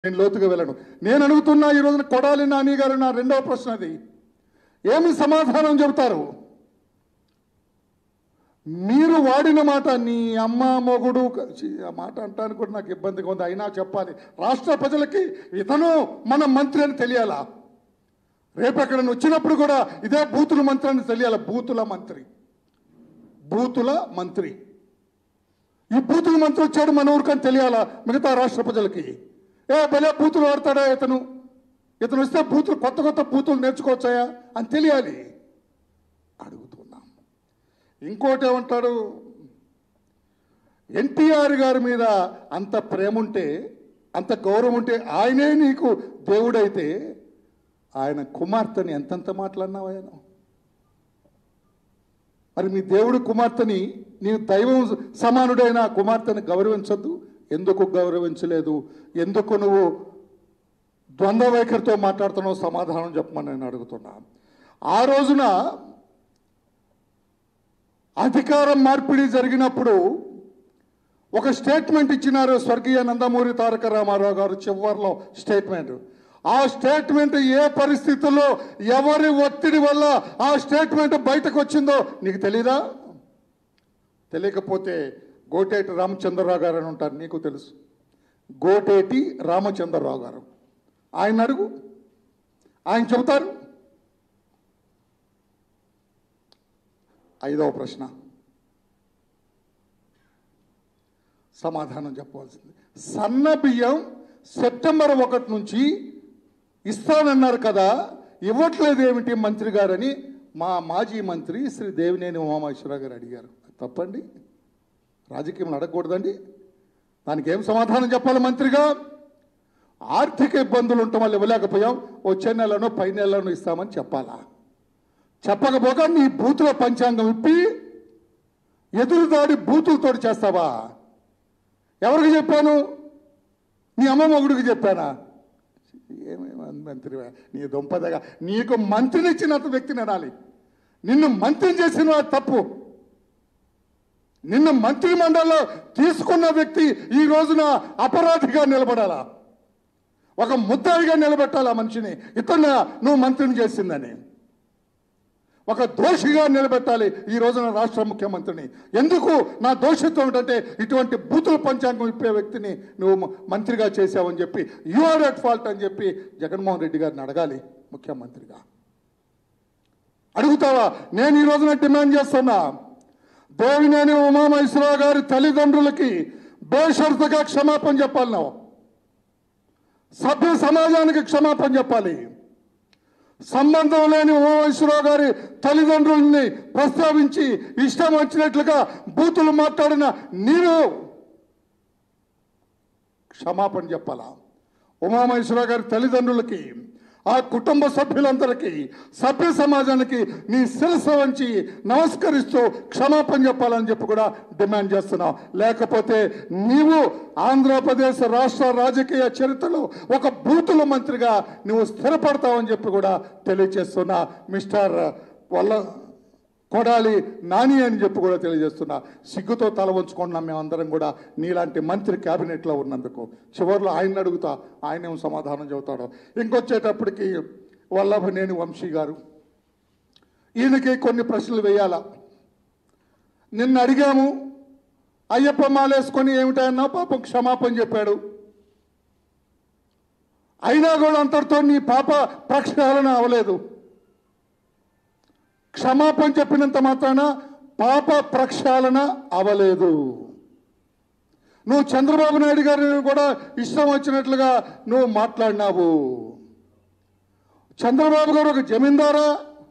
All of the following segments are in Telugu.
నేను లోతుగా వెళ్ళను నేను అడుగుతున్నా ఈ రోజున కొడాలి నాని గారు నా రెండవ ప్రశ్న అది ఏమి సమాధానం చెబుతారు మీరు వాడిన మాట నీ అమ్మ మొగుడు ఛీ, ఆ మాట అంటానికి కూడా నాకు ఇబ్బందిగా ఉంది అయినా చెప్పాలి రాష్ట్ర ప్రజలకి ఇతను మన మంత్రి అని తెలియాలా రేపు ఎక్కడ వచ్చినప్పుడు కూడా ఇదే బూతుల మంత్రి అని తెలియాలి బూతుల మంత్రి బూతుల మంత్రి ఈ బూతుల మంత్రి వచ్చాడు మన ఊరికని తెలియాలా మిగతా రాష్ట్ర ప్రజలకి ఏ భలే బూతులు వాడతాడా ఇతను ఇతను వస్తే బూతులు కొత్త కొత్త బూతులు నేర్చుకోవచ్చాయా అని తెలియాలి అడుగుతున్నాం ఇంకోటి ఏమంటాడు ఎన్టీఆర్ గారి మీద అంత ప్రేమ ఉంటే అంత గౌరవం ఉంటే ఆయనే నీకు దేవుడైతే ఆయన కుమార్తెని ఎంతెంత మాట్లాడినావు ఆయన మరి మీ దేవుడు కుమార్తెని నీ దైవం సమానుడైన ఆ కుమార్తెని గౌరవించద్దు ఎందుకు గౌరవించలేదు ఎందుకు నువ్వు ద్వంద్వ వైఖరితో మాట్లాడుతున్నావు సమాధానం చెప్పమని నేను అడుగుతున్నా ఆ రోజున అధికారం మార్పిడి జరిగినప్పుడు ఒక స్టేట్మెంట్ ఇచ్చినారు స్వర్గీయ నందమూరి తారక రామారావు గారు చివరిలో స్టేట్మెంట్ ఆ స్టేట్మెంట్ ఏ పరిస్థితుల్లో ఎవరి ఒత్తిడి వల్ల ఆ స్టేట్మెంట్ బయటకు వచ్చిందో నీకు తెలీదా తెలియకపోతే గోటేటి రామచంద్రరావు గారు అని ఉంటారు నీకు తెలుసు గోటేటి రామచంద్రరావు గారు ఆయన అడుగు ఆయన చెబుతారు ఐదవ ప్రశ్న సమాధానం చెప్పవలసింది సన్న బియ్యం సెప్టెంబర్ ఒకటి నుంచి ఇస్తానన్నారు కదా ఇవ్వట్లేదు ఏమిటి మంత్రి గారని మా మాజీ మంత్రి శ్రీ దేవినేని ఉమామేశ్వరరావు గారు అడిగారు తప్పండి రాజకీయంలో అడగకూడదండి దానికి ఏం సమాధానం చెప్పాలి మంత్రిగా ఆర్థిక ఇబ్బందులు ఉండటం వల్ల ఇవ్వలేకపోయాం వచ్చే నెలను పై నెలను ఇస్తామని చెప్పాలా చెప్పకపోగా నీ బూతుల పంచాంగం ఇప్పి ఎదురుదాడి బూతులతోటి చేస్తావా ఎవరికి చెప్పాను నీ అమ్మ మొగుడికి చెప్పానా ఏమేమి మంత్రి నీ దుంపదగా నీకు మంత్రినిచ్చినంత వ్యక్తిని అనాలి నిన్ను మంత్రిని చేసిన వాడు తప్పు నిన్ను మంత్రి మండలిలో తీసుకున్న వ్యక్తి ఈ రోజున అపరాధిగా నిలబడాలా ఒక ముద్దాయిగా నిలబెట్టాలి ఆ మనిషిని ఇతను నువ్వు మంత్రిని చేసిందని ఒక దోషిగా నిలబెట్టాలి ఈ రోజున రాష్ట్ర ముఖ్యమంత్రిని ఎందుకు నా దోషిత్వం ఏంటంటే ఇటువంటి బూతుల పంచాంగం ఇప్పే వ్యక్తిని నువ్వు మ- మంత్రిగా చేశావని చెప్పి యు ఆర్ ఎట్ ఫాల్ట్ అని చెప్పి జగన్మోహన్ రెడ్డి గారిని అడగాలి ముఖ్యమంత్రిగా అడుగుతావా నేను ఈ రోజున డిమాండ్ చేస్తున్నా దేవినేని ఉమామహేశ్వరరావు గారి తల్లిదండ్రులకి బేషరతుగా క్షమాపణ చెప్పాలి నువ్వు సభ్య సమాజానికి క్షమాపణ చెప్పాలి సంబంధం లేని ఉమామహేశ్వరరావు గారి తల్లిదండ్రుల్ని ప్రస్తావించి ఇష్టం వచ్చినట్లుగా బూతులు మాట్లాడిన నీవు క్షమాపణ చెప్పాలా ఉమామహేశ్వరరావు గారి తల్లిదండ్రులకి ఆ కుటుంబ సభ్యులందరికీ సభ్య సమాజానికి నీ శిరస్సు వంచి నమస్కరిస్తూ క్షమాపణ చెప్పాలని చెప్పి కూడా డిమాండ్ చేస్తున్నావు లేకపోతే నీవు ఆంధ్రప్రదేశ్ రాష్ట్ర రాజకీయ చరిత్రలో ఒక బూతుల మంత్రిగా నువ్వు స్థిరపడతావని చెప్పి కూడా తెలియజేస్తున్నా మిస్టర్ వల్ల కొడాలి నాని అని చెప్పి కూడా తెలియజేస్తున్నా సిగ్గుతో తల వంచుకుంటున్నాం మేమందరం కూడా నీలాంటి మంత్రి క్యాబినెట్లో ఉన్నందుకు చివరిలో ఆయన అడుగుతా ఆయన ఏం సమాధానం చెబుతాడో ఇంకొచ్చేటప్పటికి వల్లభనేని వంశీ గారు ఈయనకి కొన్ని ప్రశ్నలు వేయాలా నిన్న అడిగాము అయ్యప్ప మాలేసుకొని ఏమిటన్నా పాపం క్షమాపణ చెప్పాడు అయినా కూడా అంతటితో నీ పాప ప్రక్షాళన అవలేదు క్షమాపణ చెప్పినంత మాత్రాన పాప ప్రక్షాళన అవలేదు నువ్వు చంద్రబాబు నాయుడు గారిని కూడా ఇష్టం వచ్చినట్లుగా నువ్వు మాట్లాడినావు చంద్రబాబు గారు ఒక జమీందారా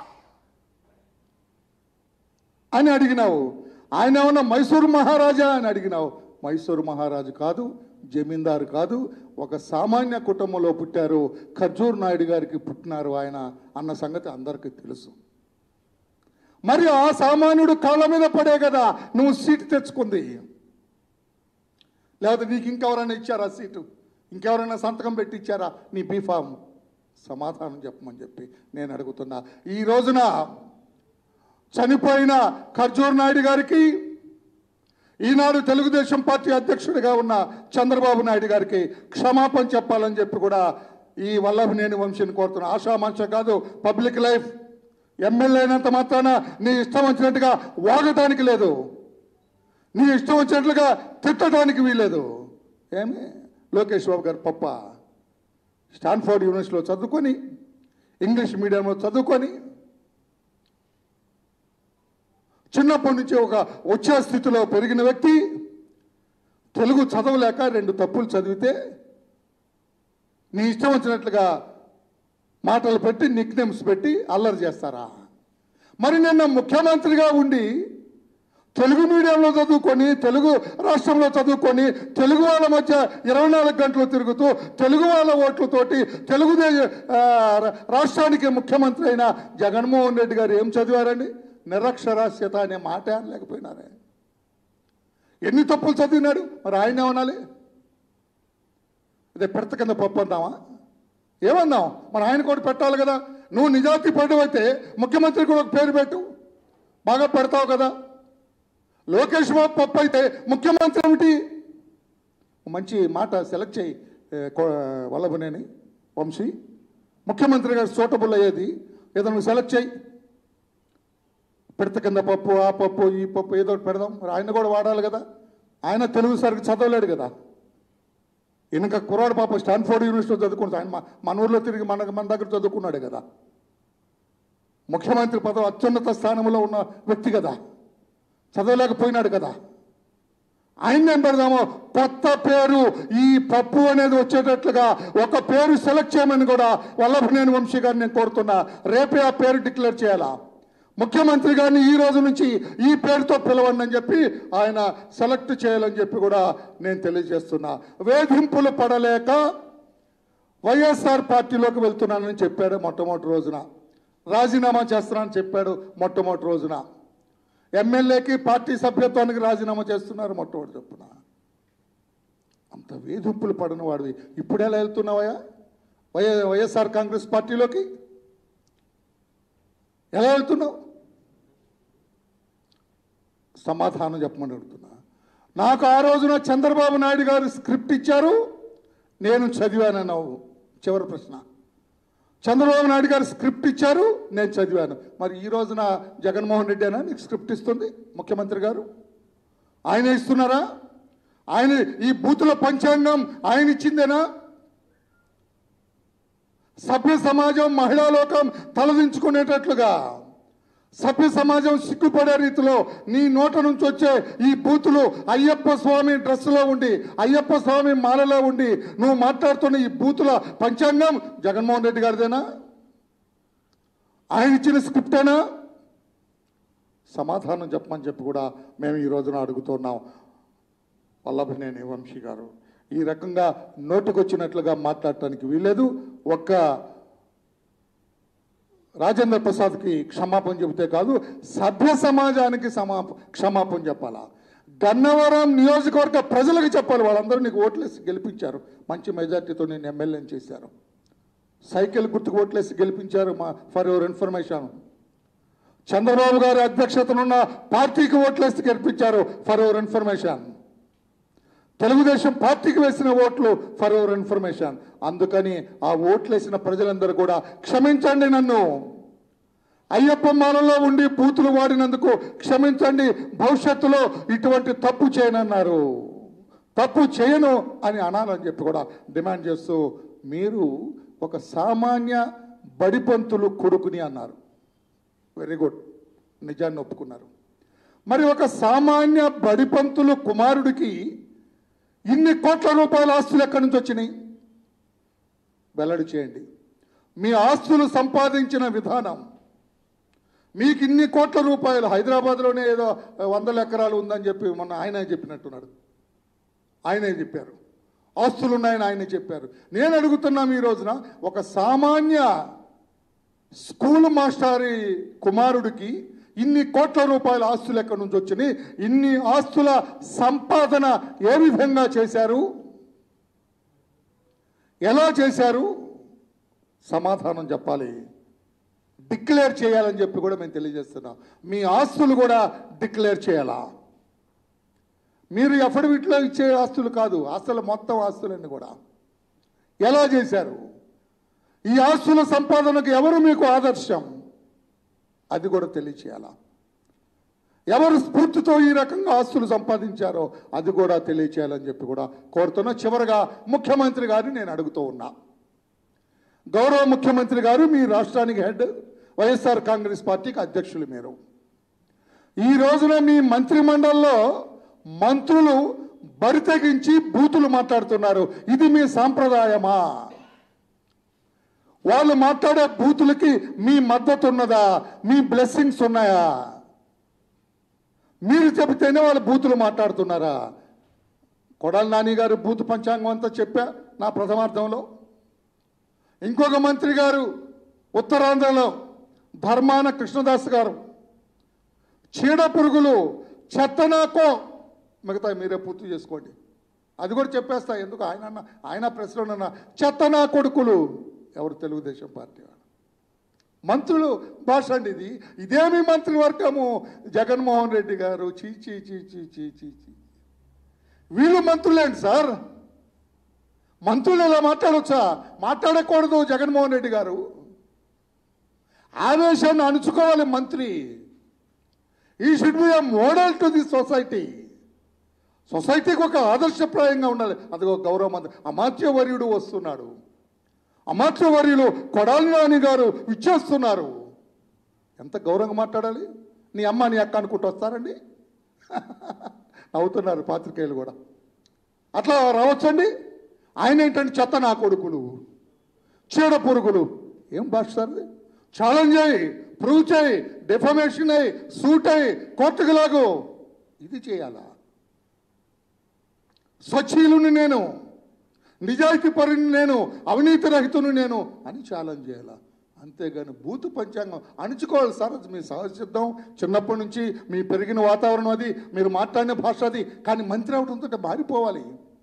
అని అడిగినావు ఆయన ఏమన్నా మైసూరు మహారాజా అని అడిగినావు మైసూరు మహారాజు కాదు జమీందారు కాదు ఒక సామాన్య కుటుంబంలో పుట్టారు ఖర్జూర్ నాయుడు గారికి పుట్టినారు ఆయన అన్న సంగతి అందరికీ తెలుసు మరి ఆ సామాన్యుడు కాళ్ళ మీద పడే కదా నువ్వు సీటు తెచ్చుకుంది లేకపోతే నీకు ఇంకెవరైనా ఇచ్చారా సీటు ఇంకెవరైనా సంతకం పెట్టి ఇచ్చారా నీ బీఫామ్ సమాధానం చెప్పమని చెప్పి నేను అడుగుతున్నా ఈ రోజున చనిపోయిన ఖర్జూర్ నాయుడు గారికి ఈనాడు తెలుగుదేశం పార్టీ అధ్యక్షుడిగా ఉన్న చంద్రబాబు నాయుడు గారికి క్షమాపణ చెప్పాలని చెప్పి కూడా ఈ వల్లభనేని వంశీని కోరుతున్నా ఆశామాంష కాదు పబ్లిక్ లైఫ్ ఎమ్మెల్యే అయినంత మాత్రాన నీ ఇష్టం వచ్చినట్టుగా వాగటానికి లేదు నీ ఇష్టం వచ్చినట్లుగా తిట్టడానికి వీలేదు ఏమి లోకేష్ బాబు గారు పప్ప స్టాన్ఫోర్డ్ యూనివర్సిటీలో చదువుకొని ఇంగ్లీష్ మీడియంలో చదువుకొని చిన్నప్పటి నుంచి ఒక వచ్చే స్థితిలో పెరిగిన వ్యక్తి తెలుగు చదవలేక రెండు తప్పులు చదివితే నీ ఇష్టం వచ్చినట్లుగా మాటలు పెట్టి నిక్ నేమ్స్ పెట్టి అల్లరి చేస్తారా మరి నిన్న ముఖ్యమంత్రిగా ఉండి తెలుగు మీడియంలో చదువుకొని తెలుగు రాష్ట్రంలో చదువుకొని తెలుగు వాళ్ళ మధ్య ఇరవై నాలుగు గంటలు తిరుగుతూ తెలుగు వాళ్ళ ఓట్లతోటి తెలుగుదేశ ఆ, రాష్ట్రానికి ముఖ్యమంత్రి అయిన జగన్మోహన్ రెడ్డి గారు ఏం చదివారండి నిరక్షరాస్యత అనే మాట అనలేకపోయినారే ఎన్ని తప్పులు చదివినాడు మరి ఆయన ఏమనాలి అదే పెడత కింద పప్పు అందామా ఏమన్నాం మరి ఆయన కూడా పెట్టాలి కదా నువ్వు నిజాతి పడు అయితే ముఖ్యమంత్రి కూడా ఒక పేరు పెట్టు బాగా పెడతావు కదా లోకేష్ బాబు పప్పు అయితే ముఖ్యమంత్రి ఏమిటి మంచి మాట సెలెక్ట్ చేయి ఏ, కో- వల్లభనేని వంశీ ముఖ్యమంత్రి గారు సూటబుల్ అయ్యేది ఏదో నువ్వు సెలెక్ట్ చేయి పెడత కింద పప్పు ఆ పప్పు ఈ పప్పు ఏదో ఒకటి పెడదాం మరి ఆయన కూడా వాడాలి కదా ఆయన తెలుగు సరిగ్గా చదవలేడు కదా వెనుక కుర్రాడు పాప స్టాన్ఫోర్డ్ యూనివర్సిటీలో చదువుకున్నాడు ఆయన మా- మన ఊర్లో తిరిగి మన మన దగ్గర చదువుకున్నాడు కదా ముఖ్యమంత్రి పదవి అత్యున్నత స్థానంలో ఉన్న వ్యక్తి కదా చదవలేకపోయినాడు కదా ఆయన ఏం పెడదామో కొత్త పేరు ఈ పప్పు అనేది వచ్చేటట్లుగా ఒక పేరు సెలెక్ట్ చేయమని కూడా వల్లభనేని వంశీ గారిని నేను కోరుతున్నా రేపే ఆ పేరు డిక్లేర్ చేయాలా ముఖ్యమంత్రి గారిని ఈ రోజు నుంచి ఈ పేరుతో పిలవండి అని చెప్పి ఆయన సెలెక్ట్ చేయాలని చెప్పి కూడా నేను తెలియజేస్తున్నా వేధింపులు పడలేక వైఎస్ఆర్ పార్టీలోకి వెళ్తున్నానని చెప్పాడు మొట్టమొదటి రోజున రాజీనామా చేస్తున్నానని చెప్పాడు మొట్టమొదటి రోజున ఎమ్మెల్యేకి పార్టీ సభ్యత్వానికి రాజీనామా చేస్తున్నారు మొట్టమొదటి చెప్పున అంత వేధింపులు పడిన వాడివి ఇప్పుడు ఎలా వెళ్తున్నావయ్యా వై వైఎస్ఆర్ కాంగ్రెస్ పార్టీలోకి ఎలా వెళ్తున్నావు సమాధానం చెప్పమని అడుగుతున్నా నాకు ఆ రోజున చంద్రబాబు నాయుడు గారు స్క్రిప్ట్ ఇచ్చారు నేను చదివానన్నావు చివరి ప్రశ్న చంద్రబాబు నాయుడు గారు స్క్రిప్ట్ ఇచ్చారు నేను చదివాను మరి ఈ రోజున జగన్మోహన్ రెడ్డి అయినా నీకు స్క్రిప్ట్ ఇస్తుంది ముఖ్యమంత్రి గారు ఆయన ఇస్తున్నారా ఆయన ఈ బూతుల పంచాంగం ఆయన ఇచ్చిందేనా సభ్య సమాజం మహిళా లోకం తలదించుకునేటట్లుగా సభ్య సమాజం సిగ్గుపడే రీతిలో నీ నోట నుంచి వచ్చే ఈ బూతులు అయ్యప్ప స్వామి డ్రెస్సులో ఉండి అయ్యప్ప స్వామి మాలలో ఉండి నువ్వు మాట్లాడుతున్న ఈ బూతుల పంచాంగం జగన్మోహన్ రెడ్డి గారిదేనా ఆయన ఇచ్చిన స్క్రిప్టేనా సమాధానం చెప్పమని చెప్పి కూడా మేము ఈ రోజున అడుగుతున్నాం వల్లభనేని వంశీ గారు ఈ రకంగా నోటుకొచ్చినట్లుగా మాట్లాడటానికి వీలేదు ఒక్క రాజేంద్ర ప్రసాద్కి క్షమాపణ చెబితే కాదు సభ్య సమాజానికి సమా క్షమాపణ చెప్పాలా గన్నవరం నియోజకవర్గ ప్రజలకు చెప్పాలి వాళ్ళందరూ నీకు ఓట్లేసి గెలిపించారు మంచి మెజార్టీతో నేను ఎమ్మెల్యేని చేశారు సైకిల్ గుర్తుకు ఓట్లేసి గెలిపించారు మా ఫర్ యువర్ ఇన్ఫర్మేషన్ చంద్రబాబు గారి అధ్యక్షతనున్న పార్టీకి ఓట్లేసి గెలిపించారు ఫర్ యువర్ ఇన్ఫర్మేషన్ తెలుగుదేశం పార్టీకి వేసిన ఓట్లు ఫర్ యువర్ ఇన్ఫర్మేషన్ అందుకని ఆ ఓట్లు వేసిన ప్రజలందరూ కూడా క్షమించండి నన్ను అయ్యప్ప మాలలో ఉండి బూతులు వాడినందుకు క్షమించండి భవిష్యత్తులో ఇటువంటి తప్పు చేయనన్నారు తప్పు చేయను అని అనాలని చెప్పి కూడా డిమాండ్ చేస్తూ మీరు ఒక సామాన్య బడిపంతులు కొడుకుని అన్నారు వెరీ గుడ్ నిజాన్ని ఒప్పుకున్నారు మరి ఒక సామాన్య బడిపంతులు కుమారుడికి ఇన్ని కోట్ల రూపాయల ఆస్తులు ఎక్కడి నుంచి వచ్చినాయి వెల్లడి చేయండి మీ ఆస్తులు సంపాదించిన విధానం మీకు ఇన్ని కోట్ల రూపాయలు హైదరాబాద్లోనే ఏదో వందల ఎకరాలు ఉందని చెప్పి మొన్న ఆయన చెప్పినట్టున్నాడు ఆయనే చెప్పారు ఆస్తులు ఉన్నాయని ఆయనే చెప్పారు నేను అడుగుతున్నాం ఈ రోజున ఒక సామాన్య స్కూల్ మాస్టారి కుమారుడికి ఇన్ని కోట్ల రూపాయల ఆస్తులు ఎక్కడి నుంచి వచ్చినాయి ఇన్ని ఆస్తుల సంపాదన ఏ విధంగా చేశారు ఎలా చేశారు సమాధానం చెప్పాలి డిక్లేర్ చేయాలని చెప్పి కూడా మేము తెలియజేస్తున్నాం మీ ఆస్తులు కూడా డిక్లేర్ చేయాలా మీరు ఎఫిడవిట్లో ఇచ్చే ఆస్తులు కాదు ఆస్తులు మొత్తం ఆస్తులన్నీ కూడా ఎలా చేశారు ఈ ఆస్తుల సంపాదనకు ఎవరు మీకు ఆదర్శం అది కూడా తెలియచేయాలా ఎవరు స్ఫూర్తితో ఈ రకంగా ఆస్తులు సంపాదించారో అది కూడా తెలియచేయాలని చెప్పి కూడా కోరుతున్నా చివరగా ముఖ్యమంత్రి గారిని నేను అడుగుతూ ఉన్నా గౌరవ ముఖ్యమంత్రి గారు మీ రాష్ట్రానికి హెడ్ వైఎస్ఆర్ కాంగ్రెస్ పార్టీకి అధ్యక్షులు మీరు ఈ రోజున మీ మంత్రిమండలిలో మంత్రులు బరితెగించి బూతులు మాట్లాడుతున్నారు ఇది మీ సాంప్రదాయమా వాళ్ళు మాట్లాడే బూతులకి మీ మద్దతు ఉన్నదా మీ బ్లెస్సింగ్స్ ఉన్నాయా మీరు చెబితేనే వాళ్ళు బూతులు మాట్లాడుతున్నారా కొడాల నాని గారు బూతు పంచాంగం అంతా చెప్పా నా ప్రథమార్థంలో ఇంకొక మంత్రి గారు ఉత్తరాంధ్రలో ధర్మాన కృష్ణదాస్ గారు చీడ పురుగులు చెత్తనాకో మిగతా మీరే పూర్తి చేసుకోండి అది కూడా చెప్పేస్తా ఎందుకు ఆయన అన్న ఆయన ప్రెస్లో అన్న చెత్తనా కొడుకులు ఎవరు తెలుగుదేశం పార్టీ వాళ్ళు మంత్రులు భాష అండి ఇది ఇదేమి మంత్రివర్గము జగన్మోహన్ రెడ్డి గారు చీ చీ చీ చీ చీ చీ చీ వీళ్ళు మంత్రులేంటి సార్ మంత్రులు ఇలా మాట్లాడవచ్చా మాట్లాడకూడదు జగన్మోహన్ రెడ్డి గారు ఆవేశాన్ని అణుచుకోవాలి మంత్రి ఈ should be model to the society సొసైటీకి ఒక ఆదర్శప్రాయంగా ఉండాలి అదిగో గౌరవ మంత్రి అమాత్యవర్యుడు వస్తున్నాడు అమాత్యవర్యులు కొడాలి నాని గారు ఇచ్చేస్తున్నారు ఎంత గౌరవంగా మాట్లాడాలి నీ అమ్మ నీ అక్క అనుకుంటూ వస్తారండి నవ్వుతున్నారు పాత్రికేయులు కూడా అట్లా రావచ్చండి ఆయన ఏంటంటే చెత్త నా కొడుకులు చీడ పురుగులు ఏం భాష సార్ ఇది? ఛాలెంజ్ అయ్యి ప్రూవ్ చేయి డెఫమేషన్ అయ్యి సూట్ అయ్యి కోర్టుకు లాగు ఇది చేయాలా స్వచ్ఛీలుని నేను నిజాయితీ పరుని నేను అవినీతి రహితుని నేను అని ఛాలెంజ్ చేయాలా అంతేగాని బూతు పంచాంగం అణుచుకోవాలి సార్ అది మీ సహసిద్ధం చిన్నప్పటి నుంచి మీ పెరిగిన వాతావరణం అది మీరు మాట్లాడిన భాష అది కానీ మంత్రి అవడంతో మారిపోవాలి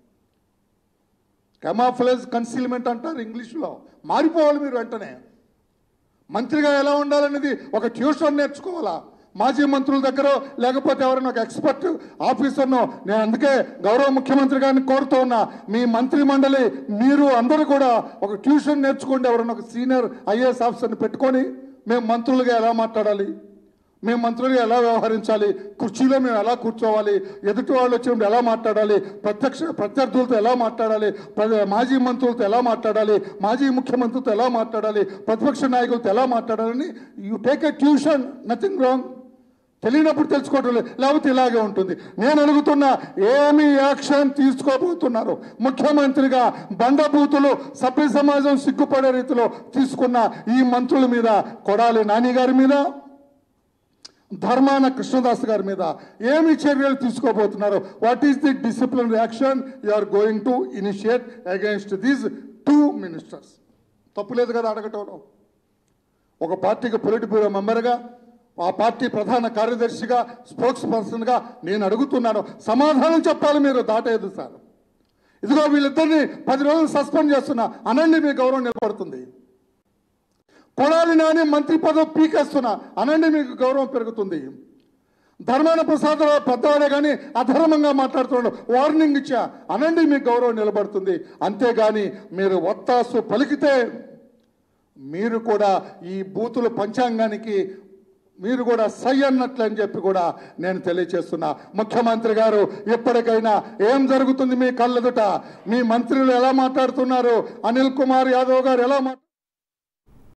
కెమాఫ్లేజ్ కన్సీల్మెంట్ అంటారు ఇంగ్లీష్లో మారిపోవాలి మీరు వెంటనే మంత్రిగా ఎలా ఉండాలనేది ఒక ట్యూషన్ నేర్చుకోవాలా మాజీ మంత్రుల దగ్గర లేకపోతే ఎవరైనా ఒక ఎక్స్పర్ట్ ఆఫీసర్నో నేను అందుకే గౌరవ ముఖ్యమంత్రి గారిని కోరుతూ ఉన్నా మీ మంత్రి మండలి మీరు అందరూ కూడా ఒక ట్యూషన్ నేర్చుకోండి ఎవరైనా ఒక సీనియర్ ఐఏఎస్ ఆఫీసర్ని పెట్టుకొని మేము మంత్రులుగా ఎలా మాట్లాడాలి మేము మంత్రులుగా ఎలా వ్యవహరించాలి కుర్చీలో మేము ఎలా కూర్చోవాలి ఎదుటి వాళ్ళు వచ్చినప్పుడు ఎలా మాట్లాడాలి ప్రత్యక్ష ప్రత్యర్థులతో ఎలా మాట్లాడాలి ప్ర- మాజీ మంత్రులతో ఎలా మాట్లాడాలి మాజీ ముఖ్యమంత్రితో ఎలా మాట్లాడాలి ప్రతిపక్ష నాయకులతో ఎలా మాట్లాడాలని you take a tuition nothing wrong తెలియనప్పుడు తెలుసుకోవటం లేదు లేకపోతే ఇలాగే ఉంటుంది నేను అడుగుతున్నా ఏమి యాక్షన్ తీసుకోబోతున్నారు ముఖ్యమంత్రిగా బండబూతులు సభ్య సమాజం సిగ్గుపడే రీతిలో తీసుకున్న ఈ మంత్రుల మీద కొడాలి నాని గారి మీద ధర్మాన కృష్ణదాస్ గారి మీద ఏమి చర్యలు తీసుకోబోతున్నారు what is the discipline action you are going to initiate against these two ministers తప్పులేదు కదా అడగటంలో ఒక పార్టీకి పొలిట్ బ్యూరో మెంబర్గా ఆ పార్టీ ప్రధాన కార్యదర్శిగా స్పోక్స్ పర్సన్గా నేను అడుగుతున్నాను సమాధానం చెప్పాలి మీరు దాటేదు సార్ ఇదిగో వీళ్ళిద్దరిని పది రోజులు సస్పెండ్ చేస్తున్నా అనండి మీ గౌరవం నిలబడుతుంది కొడాలి నాని మంత్రి పదవి పీకేస్తున్నా అనండి మీకు గౌరవం పెరుగుతుంది ధర్మాన ప్రసాదరావు పెద్దవాడే కానీ అధర్మంగా మాట్లాడుతున్నాడు వార్నింగ్ ఇచ్చా అనండి మీకు గౌరవం నిలబడుతుంది అంతేగాని మీరు ఒత్తాసు పలికితే మీరు కూడా ఈ బూతుల పంచాంగానికి మీరు కూడా సై అన్నట్లు అని చెప్పి కూడా నేను తెలియచేస్తున్నా ముఖ్యమంత్రి గారు ఎప్పటికైనా ఏం జరుగుతుంది మీ కళ్ళెదుట మీ మంత్రులు ఎలా మాట్లాడుతున్నారు అనిల్ కుమార్ యాదవ్ గారు ఎలా మాట్లాడుతున్నారు